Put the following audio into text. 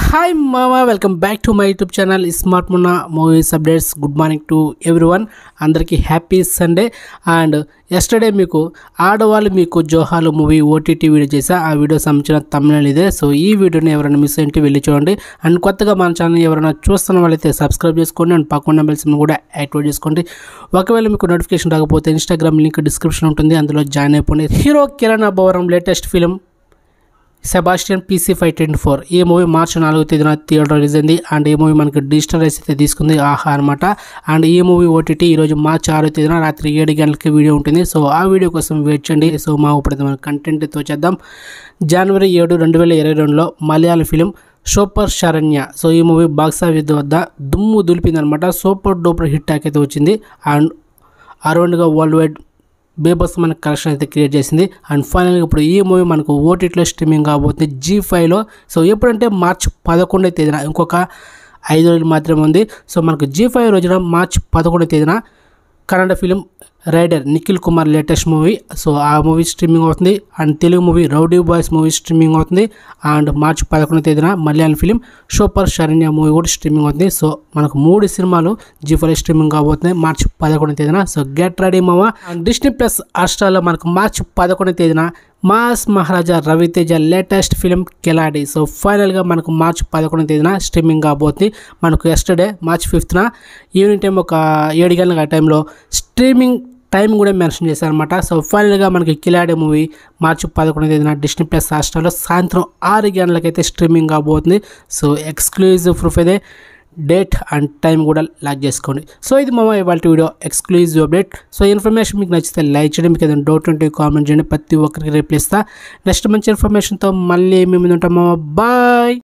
hi మామా welcome back to my YouTube channel smart Munna movies updates good morning to everyone అందరికీ happy Sunday and yesterday మీకు ఆడవాళ్ళు మీకు జోహాలు movie OTT video చేసా ఆ వీడియో సంబంధించిన తమిళ ఇదే సో ఈ వీడియోని ఎవరైనా మిస్ అయింటే వెళ్ళి చూడండి అండ్ కొత్తగా మన ఛానల్ ఎవరైనా చూస్తున్న వాళ్ళైతే సబ్స్క్రైబ్ చేసుకోండి అండ్ పక్కన బెల్స్ కూడా యాక్టివేట్ చేసుకోండి ఒకవేళ మీకు నోటిఫికేషన్ రాకపోతే ఇన్స్టాగ్రామ్ లింక్ డిస్క్రిప్షన్ ఉంటుంది అందులో జాయిన్ అయిపోండి hero Kiran Abbavaram latest film Sebastian PC five twenty four ఈ మూవీ మార్చి నాలుగో తేదీన థియేటర్ రిలీజ్ అయింది అండ్ ఈ మూవీ మనకి డిజిటల్ రైస్ అయితే తీసుకుంది ఆహా అనమాట అండ్ ఈ మూవీ ఓటీటీ ఈరోజు మార్చి ఆరో తేదీన రాత్రి ఏడు గంటలకి వీడియో ఉంటుంది సో ఆ వీడియో కోసం వెయిట్ చేయండి సో మా ఇప్పుడు మన కంటెంట్తో చేద్దాం జనవరి ఏడు రెండు వేల ఇరవై రెండులో మలయాళ ఫిలిం సూపర్ శరణ్య సో ఈ మూవీ బాక్స్ ఆఫీస్ వద్ద దుమ్ము దులిపింది అనమాట సూపర్ డూపర్ హిట్ టాక్ అయితే వచ్చింది అండ్ అరౌండ్గా వరల్డ్ వైడ్ బేబస్ మనకు కలెక్షన్ అయితే క్రియేట్ చేసింది అండ్ ఫైనల్గా ఇప్పుడు ఈ మూవీ మనకు ఓటీటీలో స్ట్రీమింగ్ కాబోతుంది జీ ఫైవ్లో సో ఎప్పుడంటే మార్చ్ పదకొండవ తేదీన ఇంకొక ఐదు రోజులు మాత్రమే ఉంది సో మనకు జీ ఫైవ్ రోజున మార్చ్ పదకొండవ తేదీన Kannada film Rider Nikhil Kumar latest movie so ఆ మూవీ స్ట్రీమింగ్ అవుతుంది and Telugu movie Rowdy Boys movie streaming అవుతుంది అండ్ మార్చి పదకొండవ తేదీన Malayalam film super Sharanya movie కూడా స్ట్రీమింగ్ అవుతుంది సో మనకు మూడు సినిమాలు జీ ఫైవ్ స్ట్రీమింగ్ కాబోతున్నాయి మార్చి పదకొండవ తేదీన సో గెట్ రెడీ మావా అండ్ డిస్నీ ప్లస్ హాట్స్టార్లో మనకు మార్చి పదకొండవ తేదీన mass Maharaja Ravi Teja latest film Khiladi so ఫైనల్గా మనకు మార్చి పదకొండవ తేదీన స్ట్రీమింగ్ కాబోతుంది మనకు ఎస్టర్డే మార్చ్ ఫిఫ్త్న ఈవినింగ్ టైం ఒక ఏడు గంటల టైంలో స్ట్రీమింగ్ టైం కూడా మెన్షన్ చేశారనమాట సో ఫైనల్గా మనకి కిలాడి మూవీ మార్చి పదకొండవ తేదీన డిస్నీ ప్లస్ హాస్టల్లో సాయంత్రం ఆరు గంటలకైతే స్ట్రీమింగ్ కాబోతుంది సో ఎక్స్క్లూజివ్ ప్రూఫ్ అయితే డేట్ అండ్ టైం కూడా లాక్ చేసుకోండి సో ఇది మా ఇవాళ video exclusive update so information మీకు నచ్చితే లైక్ చేయండి మీకు ఏదైనా డౌట్ ఉంటే కామెంట్ చేయండి ప్రతి ఒక్కరికి రిప్లై ఇస్తా నెక్స్ట్ మంచి ఇన్ఫర్మేషన్తో మళ్ళీ మేము ఉంటాం బాయ్